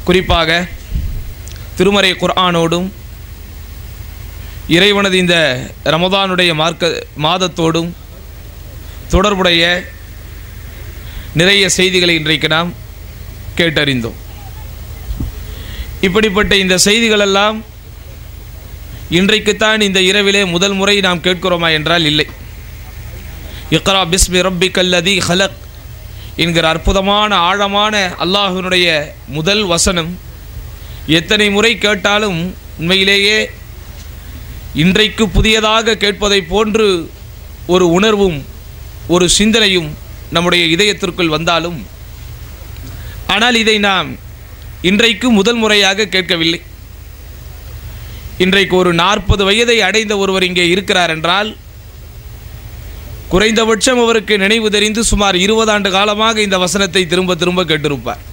குறிப்பாக திருமறை குர்ஆனோடும் இறைவனது இந்த ரமதானுடைய மார்க்க மாதத்தோடும் தொடர்புடைய நிறைய செய்திகளை இன்றைக்கு நாம் கேட்டறிந்தோம் இப்படிப்பட்ட இந்த செய்திகளெல்லாம் இன்றைக்குத்தான் இந்த இரவிலே முதல் முறை நாம் கேட்கிறோமா என்றால் இல்லை இக்ரா பிஸ்மி ரப்பி கல்லதி ஹலக் என்கிற அற்புதமான ஆழமான அல்லாஹினுடைய முதல் வசனம் எத்தனை முறை கேட்டாலும் உண்மையிலேயே இன்றைக்கு புதியதாக கேட்பதைப் போன்று ஒரு உணர்வும் ஒரு சிந்தனையும் நம்முடைய இதயத்திற்குள் வந்தாலும் ஆனால் இதை நாம் இன்றைக்கு முதல் முறையாக கேட்கவில்லை இன்றைக்கு ஒரு நாற்பது வயதை அடைந்த ஒருவர் இங்கே இருக்கிறார் என்றால் குறைந்தபட்சம் அவருக்கு நினைவு தெரிந்து சுமார் இருபது ஆண்டு காலமாக இந்த வசனத்தை திரும்ப திரும்ப கேட்டிருப்பார்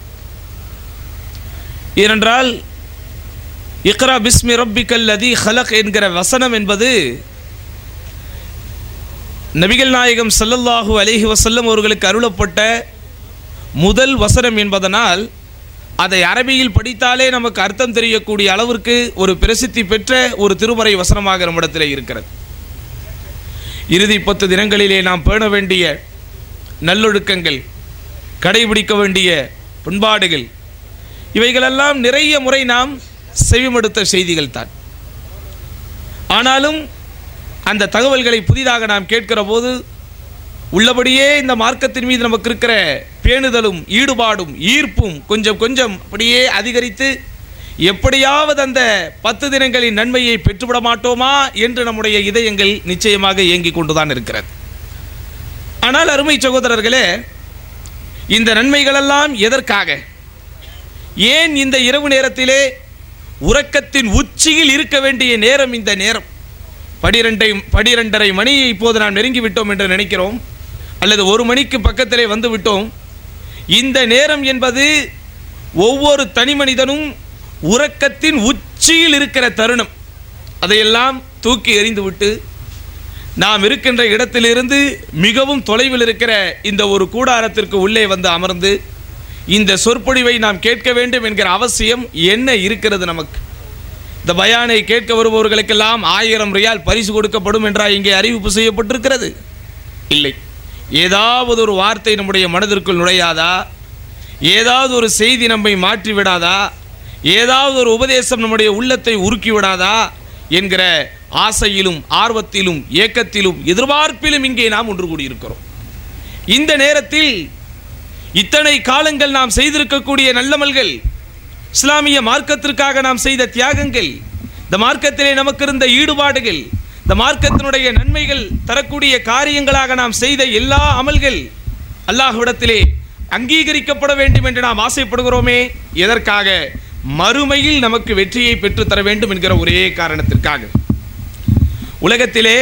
ஏனென்றால் இக்ரா பிஸ்மி ரப்பிக்கல் லதி ஹலக் என்கிற வசனம் என்பது நபிகள் நாயகம் ஸல்லல்லாஹு அலைஹி வஸல்லம் அவர்களுக்கு அருளப்பட்ட முதல் வசனம் என்பதனால் அதை அரபியில் படித்தாலே நமக்கு அர்த்தம் தெரியக்கூடிய அளவிற்கு ஒரு பிரசித்தி பெற்ற ஒரு திருமறை வசனமாக நம்மிடத்தில் இருக்கிறது இறுதி பத்து தினங்களிலே நாம் பேண வேண்டிய நல்லொழுக்கங்கள் கடைபிடிக்க வேண்டிய பண்பாடுகள் இவைகளெல்லாம் நிறைய முறை நாம் செவிமடுத்த செய்திகள் தான் ஆனாலும் அந்த தகவல்களை புதிதாக நாம் கேட்கிற போது உள்ளபடியே இந்த மார்க்கத்தின் மீது நமக்கு இருக்கிற பேணுதலும் ஈடுபாடும் ஈர்ப்பும் கொஞ்சம் கொஞ்சம் அப்படியே அதிகரித்து எப்படியாவது அந்த பத்து தினங்களின் நன்மையை பெற்றுவிட மாட்டோமா என்று நம்முடைய இதயங்கள் நிச்சயமாக இயங்கிக் கொண்டுதான் இருக்கிறது ஆனால் அருமை சகோதரர்களே இந்த நன்மைகளெல்லாம் எதற்காக ஏன் இந்த இரவு நேரத்திலே உறக்கத்தின் உச்சியில் இருக்க வேண்டிய நேரம் இந்த நேரம் பனிரெண்டை பனிரெண்டரை மணியை இப்போது நாம் நெருங்கி விட்டோம் என்று நினைக்கிறோம் அல்லது ஒரு மணிக்கு பக்கத்திலே வந்து விட்டோம் இந்த நேரம் என்பது ஒவ்வொரு தனி மனிதனும் உறக்கத்தின் உச்சியில் இருக்கிற தருணம் அதையெல்லாம் தூக்கி எறிந்துவிட்டு நாம் இருக்கின்ற இடத்திலிருந்து மிகவும் தொலைவில் இருக்கிற இந்த ஒரு கூடாரத்திற்கு உள்ளே வந்து அமர்ந்து இந்த சொற்பொழிவை நாம் கேட்க வேண்டும் என்கிற அவசியம் என்ன இருக்கிறது நமக்கு இந்த பயானை கேட்க வருபவர்களுக்கெல்லாம் ஆயிரம் ரியால் பரிசு கொடுக்கப்படும் என்றா இங்கே அறிவிப்பு செய்யப்பட்டிருக்கிறது இல்லை ஏதாவது ஒரு வார்த்தை நம்முடைய மனதிற்குள் நுழையாதா ஏதாவது ஒரு செய்தி நம்மை மாற்றி விடாதா ஏதாவது ஒரு உபதேசம் நம்முடைய உள்ளத்தை உருக்கி விடாதா என்கிற ஆசையிலும் ஆர்வத்திலும் ஏக்கத்திலும் எதிர்பார்ப்பிலும் இங்கே நாம் ஒன்று கூடியிருக்கிறோம் இந்த நேரத்தில் இத்தனை காலங்கள் நாம் செய்திருக்கக்கூடிய நல்லமல்கள் இஸ்லாமிய மார்க்கத்திற்காக நாம் செய்த தியாகங்கள் இந்த மார்க்கத்திலே நமக்கு இருந்த ஈடுபாடுகள் இந்த மார்க்கத்தினுடைய நன்மைகள் தரக்கூடிய காரியங்களாக நாம் செய்த எல்லா அமல்கள் அல்லாஹ்விடத்திலே அங்கீகரிக்கப்பட வேண்டும் என்று நாம் ஆசைப்படுகிறோமே எதற்காக மறுமையில் நமக்கு வெற்றியை பெற்றுத் தர வேண்டும் என்கிற ஒரே காரணத்திற்காக உலகத்திலே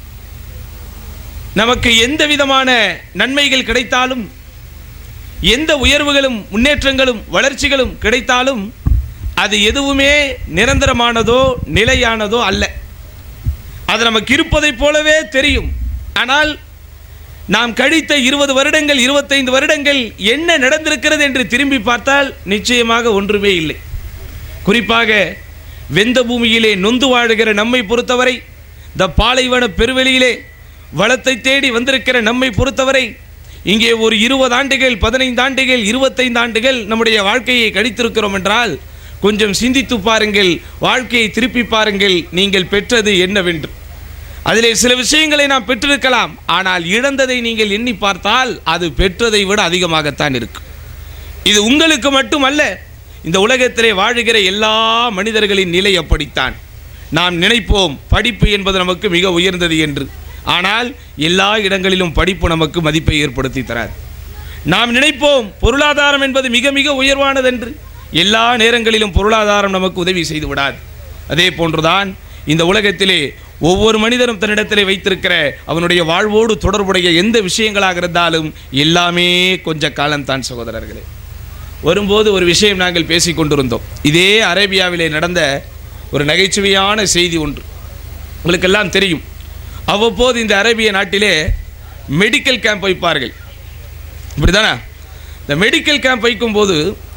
நமக்கு எந்த விதமான நன்மைகள் கிடைத்தாலும் எந்த உயர்வுகளும் முன்னேற்றங்களும் வளர்ச்சிகளும் கிடைத்தாலும் அது எதுவுமே நிரந்தரமானதோ நிலையானதோ அல்ல அது நமக்கு இருப்பதைப் போலவே தெரியும் ஆனால் நாம் கழித்த இருபது வருடங்கள் இருபத்தைந்து வருடங்கள் என்ன நடந்திருக்கிறது என்று திரும்பி பார்த்தால் நிச்சயமாக ஒன்றுமே இல்லை குறிப்பாக வெந்த பூமியிலே நொந்து வாழுகிற நம்மை பொறுத்தவரை இந்த பாலைவன பெருவெளியிலே வளத்தை தேடி வந்திருக்கிற நம்மை பொறுத்தவரை இங்கே ஒரு இருபது ஆண்டுகள் பதினைந்து ஆண்டுகள் இருபத்தைந்து ஆண்டுகள் நம்முடைய வாழ்க்கையை கழித்திருக்கிறோம் என்றால் கொஞ்சம் சிந்தித்து பாருங்கள் வாழ்க்கையை திருப்பி பாருங்கள் நீங்கள் பெற்றது என்னவென்று அதிலே சில விஷயங்களை நாம் பெற்றிருக்கலாம் ஆனால் இழந்ததை நீங்கள் எண்ணி பார்த்தால் அது பெற்றதை விட அதிகமாகத்தான் இருக்கும் இது உங்களுக்கு மட்டுமல்ல இந்த உலகத்திலே வாழுகிற எல்லா மனிதர்களின் நிலை அப்படித்தான் நாம் நினைப்போம் படிப்பு என்பது நமக்கு மிக உயர்ந்தது என்று ஆனால் எல்லா இடங்களிலும் படிப்பு நமக்கு மதிப்பை ஏற்படுத்தி தராது நாம் நினைப்போம் பொருளாதாரம் என்பது மிக மிக உயர்வானது என்று எல்லா நேரங்களிலும் பொருளாதாரம் நமக்கு உதவி செய்து விடாது அதே போன்றுதான் இந்த உலகத்திலே ஒவ்வொரு மனிதரும் தன்னிடத்திலே வைத்திருக்கிற அவனுடைய வாழ்வோடு தொடர்புடைய எந்த விஷயங்களாக இருந்தாலும் எல்லாமே கொஞ்ச காலம்தான் சகோதரர்களே வரும்போது ஒரு விஷயம் நாங்கள் பேசிக் கொண்டிருந்தோம் இதே அரேபியாவிலே நடந்த ஒரு நகைச்சுவையான செய்தி ஒன்று உங்களுக்கெல்லாம் தெரியும் அவ்வப்போது இந்த அரேபிய நாட்டிலே மெடிக்கல் கேம்ப் வைப்பார்கள் இப்படிதானே இந்த மெடிக்கல் கேம்ப் வைக்கும்போது